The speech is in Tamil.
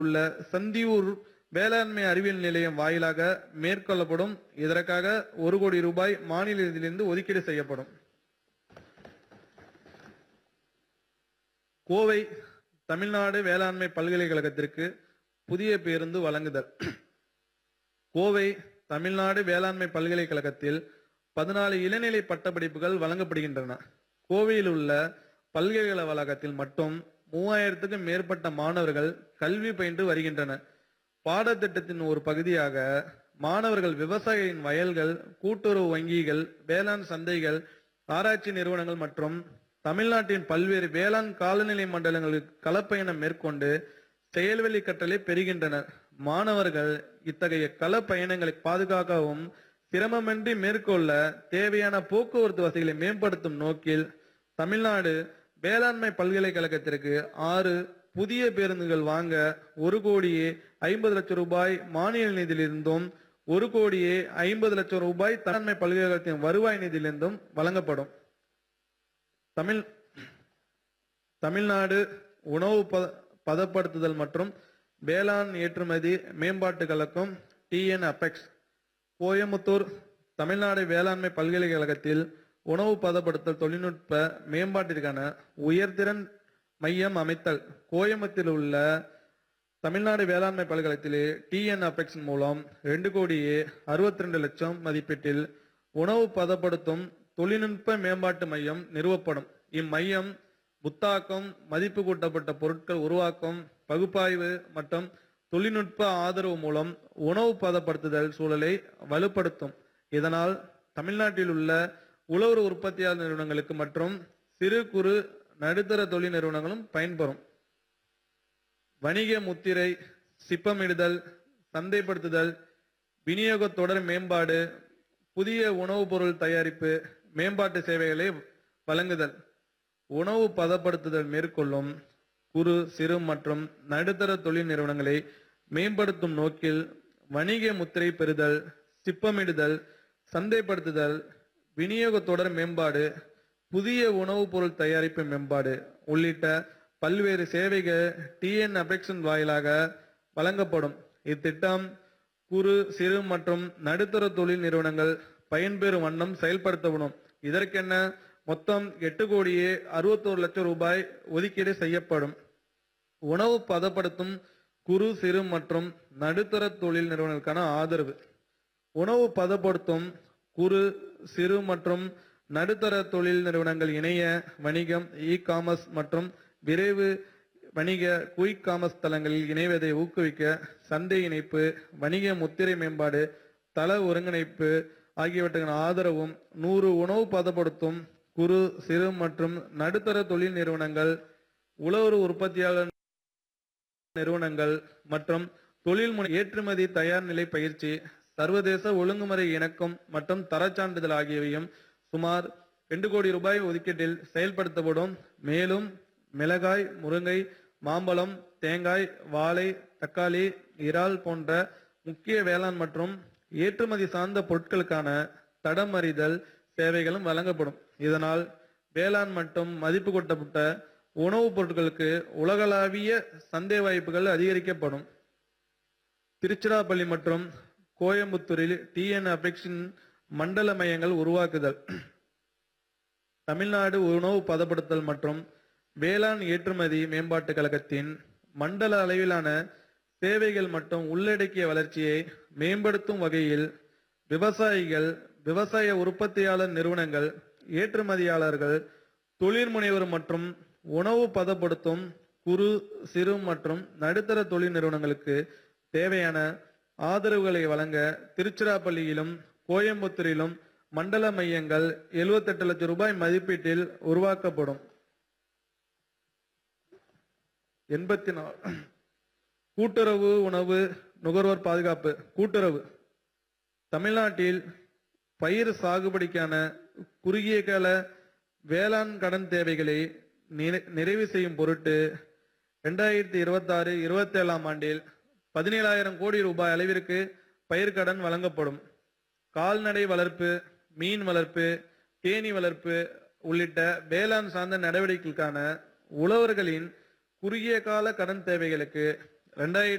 உள்ள சந்தியூர் வேளாண்மை அறிவியல் நிலையம் வாயிலாக மேற்கொள்ளப்படும் இதற்காக ஒரு கோடி ரூபாய் மாநில நிதியிலிருந்து ஒதுக்கீடு செய்யப்படும் கோவை தமிழ்நாடு வேளாண்மை பல்கலைக்கழகத்திற்கு புதிய பேருந்து வழங்குதல் கோவை தமிழ்நாடு வேளாண்மை பல்கலைக்கழகத்தில் பதினாலு இளநிலை பட்டப்படிப்புகள் வழங்கப்படுகின்றன கோவையில் உள்ள பல்கலைக்கழக வளாகத்தில் மட்டும் மூவாயிரத்துக்கும் மேற்பட்ட மாணவர்கள் கல்வி பயின்று வருகின்றனர் பாடத்திட்டத்தின் ஒரு பகுதியாக மாணவர்கள் விவசாயிகளின் வயல்கள் கூட்டுறவு வங்கிகள் வேளாண் சந்தைகள் ஆராய்ச்சி நிறுவனங்கள் மற்றும் தமிழ்நாட்டின் பல்வேறு வேளாண் காலநிலை மண்டலங்களுக்கு களப்பயணம் மேற்கொண்டு செயல்வெளி கற்றலை பெறுகின்றனர் மாணவர்கள் இத்தகைய கள பயணங்களை பாதுகாக்கவும் சிரமமின்றி மேற்கொள்ள தேவையான போக்குவரத்து வசதிகளை மேம்படுத்தும் நோக்கில் தமிழ்நாடு வேளாண்மை பல்கலைக்கழகத்திற்கு ஆறு புதிய பேருந்துகள் வாங்க ஒரு கோடியே ஐம்பது லட்சம் ரூபாய் மானிய நிதியிலிருந்தும் ஒரு கோடியே ஐம்பது லட்சம் ரூபாய் வேளாண்மை பல்கலைக்கழகத்தின் வருவாய் நிதியிலிருந்தும் வழங்கப்படும் தமிழ் தமிழ்நாடு உணவு பத- பதப்படுத்துதல் மற்றும் வேளாண் ஏற்றுமதி மேம்பாட்டு கழகம் டிஎன் அபெக்ஸ் கோயமுத்தூர் தமிழ்நாடு வேளாண்மை பல்கலைக்கழகத்தில் உணவு பதப்படுத்தல் தொழில்நுட்ப மேம்பாட்டிற்கான உயர்திறன் மையம் அமைத்தல் கோயம்புத்தூரில் உள்ள தமிழ்நாடு வேளாண்மை பல்கலைக்கழகத்திலே டிஎன் அபெக்ஸ் மூலம் ரெண்டு கோடியே அறுபத்தி ரெண்டு லட்சம் மதிப்பீட்டில் உணவு பதப்படுத்தும் தொழில்நுட்ப மேம்பாட்டு மையம் நிறுவப்படும் இம்மையம் புத்தாக்கம் மதிப்பு கூட்டப்பட்ட பொருட்கள் உருவாக்கம் பகுப்பாய்வு மற்றும் தொழில்நுட்ப ஆதரவு மூலம் உணவு பதப்படுத்துதல் சூழலை வலுப்படுத்தும் இதனால் தமிழ்நாட்டில் உள்ள உழவர் உற்பத்தியாளர் நிறுவனங்களுக்கு மற்றும் சிறு குறு நடுத்தர தொழில் நிறுவனங்களும் பயன்பெறும் வணிக முத்திரை சிப்பமிடுதல் சந்தைப்படுத்துதல் விநியோக தொடர் மேம்பாடு புதிய உணவுப் பொருள் தயாரிப்பு மேம்பாட்டு சேவைகளை வழங்குதல் உணவு பதப்படுத்துதல் மேற்கொள்ளும் குறு சிறு மற்றும் நடுத்தர தொழில் நிறுவனங்களை மேம்படுத்தும் நோக்கில் வணிக முத்திரை பெறுதல் சிப்பமிடுதல் சந்தைப்படுத்துதல் விநியோக தொடர் மேம்பாடு புதிய உணவுப் பொருள் தயாரிப்பு மேம்பாடு உள்ளிட்ட பல்வேறு சேவைகள் டிஎன் அபெக்ஷன் வாயிலாக வழங்கப்படும் இத்திட்டம் குறு சிறு மற்றும் நடுத்தர தொழில் நிறுவனங்கள் பயன்பெறும் வண்ணம் செயல்படுத்தப்படும் இதற்கென மொத்தம் எட்டு கோடியே அறுபத்தோரு லட்சம் ரூபாய் ஒதுக்கீடு செய்யப்படும் உணவு பதப்படுத்தும் குறு சிறு மற்றும் நடுத்தர தொழில் நிறுவனங்களுக்கான ஆதரவு உணவு பதப்படுத்தும் குறு சிறு மற்றும் நடுத்தர தொழில் நிறுவனங்கள் இணைய வணிகம் இ காமர்ஸ் மற்றும் விரைவு வணிக குயிக் காமர்ஸ் தளங்களில் இணைவதை ஊக்குவிக்க சந்தை இணைப்பு வணிக முத்திரை மேம்பாடு தள ஒருங்கிணைப்பு ஆகியவற்றுக்கான ஆதரவும் நூறு உணவு பதப்படுத்தும் குறு சிறு மற்றும் நடுத்தர தொழில் நிறுவனங்கள் உழவர் உற்பத்தியாளர் நிறுவனங்கள் மற்றும் தொழில் முனை ஏற்றுமதி தயார் நிலை பயிற்சி சர்வதேச ஒழுங்குமுறை இணக்கம் மற்றும் தரச் சான்றிதழ் ஆகியவையும் சுமார் ரெண்டு கோடி ரூபாய் ஒதுக்கீட்டில் செயல்படுத்தப்படும் மேலும் மிளகாய் முருங்கை மாம்பழம் தேங்காய் வாழை தக்காளி இறால் போன்ற முக்கிய வேளாண் மற்றும் ஏற்றுமதி சார்ந்த பொருட்களுக்கான தடம் அறிதல் சேவைகளும் வழங்கப்படும் இதனால் வேளாண் மற்றும் மதிப்பு கூட்டப்பட்ட உணவுப் பொருட்களுக்கு உலகளாவிய சந்தை வாய்ப்புகள் அதிகரிக்கப்படும் திருச்சிராப்பள்ளி மற்றும் கோயம்புத்தூரில் டிஎன் அபெக்ஷன் மண்டல மையங்கள் உருவாக்குதல் தமிழ்நாடு உணவு பதப்படுத்தல் மற்றும் வேளாண் ஏற்றுமதி மேம்பாட்டுக் கழகத்தின் மண்டல அளவிலான சேவைகள் மற்றும் உள்ளடக்கிய வளர்ச்சியை மேம்படுத்தும் வகையில் விவசாயிகள் விவசாய உற்பத்தியாளர் நிறுவனங்கள் ஏற்றுமதியாளர்கள் தொழில் முனைவர் மற்றும் உணவு பதப்படுத்தும் குறு சிறு மற்றும் நடுத்தர தொழில் நிறுவனங்களுக்கு தேவையான ஆதரவுகளை வழங்க திருச்சிராப்பள்ளியிலும் கோயம்புத்தூரிலும் மண்டல மையங்கள் 78 லட்சம் ரூபாய் மதிப்பீட்டில் உருவாக்கப்படும் எண்பத்தி நாலு கூட்டுறவு உணவு நுகர்வோர் பாதுகாப்பு கூட்டுறவு தமிழ்நாட்டில் பயிர் சாகுபடிக்கான குறுகிய கால வேளாண் கடன் தேவைகளை நிறை- நிறைவு செய்யும் பொருட்டு ரெண்டாயிரத்தி இருபத்தாறு இருபத்தேழாம் ஆண்டில் பதினேழாயிரம் கோடி ரூபாய் அளவிற்கு பயிர்க்கடன் வழங்கப்படும் கால்நடை வளர்ப்பு மீன் வளர்ப்பு தேனீ வளர்ப்பு உள்ளிட்ட வேளாண் சார்ந்த நடவடிக்கைகளுக்கான உழவர்களின் குறுகிய கால கடன் தேவைகளுக்கு ரெண்டாயிரத்தி